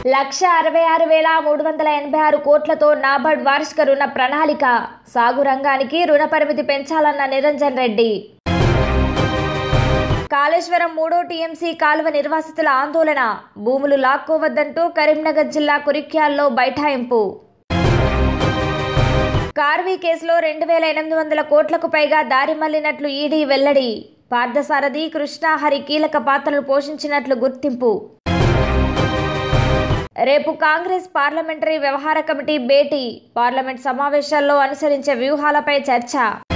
లక్ష అరవై ఆరు వేల మూడు వందల ఎనభై ఆరు కోట్లతో నాబార్డ్ వార్షిక రుణ ప్రణాళిక సాగు రంగానికి రుణ పరిమితి పెంచాలన్న నిరంజన్ రెడ్డి కాళేశ్వరం మూడో టీఎంసీ కాలువ నిర్వాసితుల ఆందోళన భూములు లాక్కోవద్దంటూ కరీంనగర్ జిల్లా కురిక్యాల్లో బైఠాయింపు కార్వీ కేసులో రెండు వేల ఎనిమిది వందల కోట్లకు పైగా దారి మళ్లినట్లు ఈడీ వెల్లడి పార్థసారథి కృష్ణాహరి కీలక పాత్రలు పోషించినట్లు గుర్తింపు రేపు కాంగ్రెస్ పార్లమెంటరీ వ్యవహార కమిటీ భేటీ పార్లమెంట్ సమావేశాల్లో అనుసరించే వ్యూహాలపై చర్చ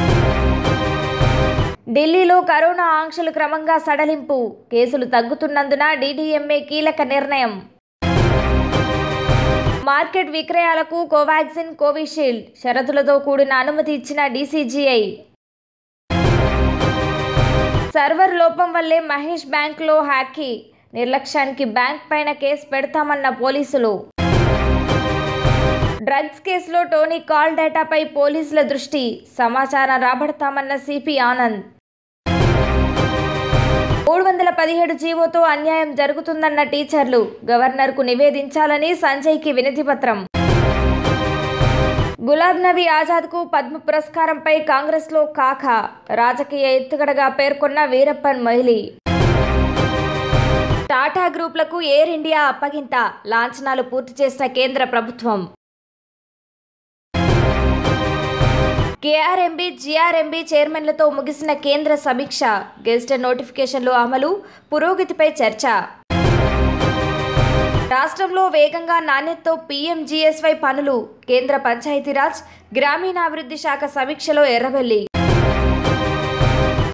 ఢిల్లీలో కరోనా ఆంక్షలు క్రమంగా సడలింపు కేసులు తగ్గుతున్నందున డీడీఎంఏ కీలక నిర్ణయం మార్కెట్ విక్రయాలకు కోవాక్సిన్ కోవిషీల్డ్ షరతులతో కూడిన అనుమతి ఇచ్చిన డీసీజీఐ సర్వర్ లోపం వల్లే మహేష్ బ్యాంక్లో హ్యాకీ నిర్లక్ష్యానికి బ్యాంక్ పైన కేసు పెడతామన్న పోలీసులు డ్రగ్స్ కేసులో టోనీ కాల్ డేటాపై పోలీసుల దృష్టి సమాచారం రాబడతామన్న సిపి ఆనంద్ మూడు వందల పదిహేడు జీవోతో అన్యాయం జరుగుతుందన్న టీచర్లు గవర్నర్కు నివేదించాలని సంజయ్కి వినతి పత్రం గులాబ్ నబీ ఆజాద్కు పద్మ పురస్కారంపై కాంగ్రెస్లో కాక రాజకీయ ఎత్తుగడగా పేర్కొన్న వీరప్పన్ మొయిలీ టాటా గ్రూప్లకు ఎయిర్ ఇండియా అప్పగింత లాంఛనాలు పూర్తి చేసిన కేంద్ర ప్రభుత్వం కేఆర్ఎంబీ జీఆర్ఎంబీ చైర్మన్లతో ముగిసిన కేంద్ర సమీక్ష గెజిటెడ్ నోటిఫికేషన్లు అమలు పురోగతిపై చర్చ రాష్ట్రంలో వేగంగా నాణ్యతతో పీఎంజీఎస్వై పనులు కేంద్ర పంచాయతీరాజ్ గ్రామీణాభివృద్ధి శాఖ సమీక్షలో ఎర్రవెల్లి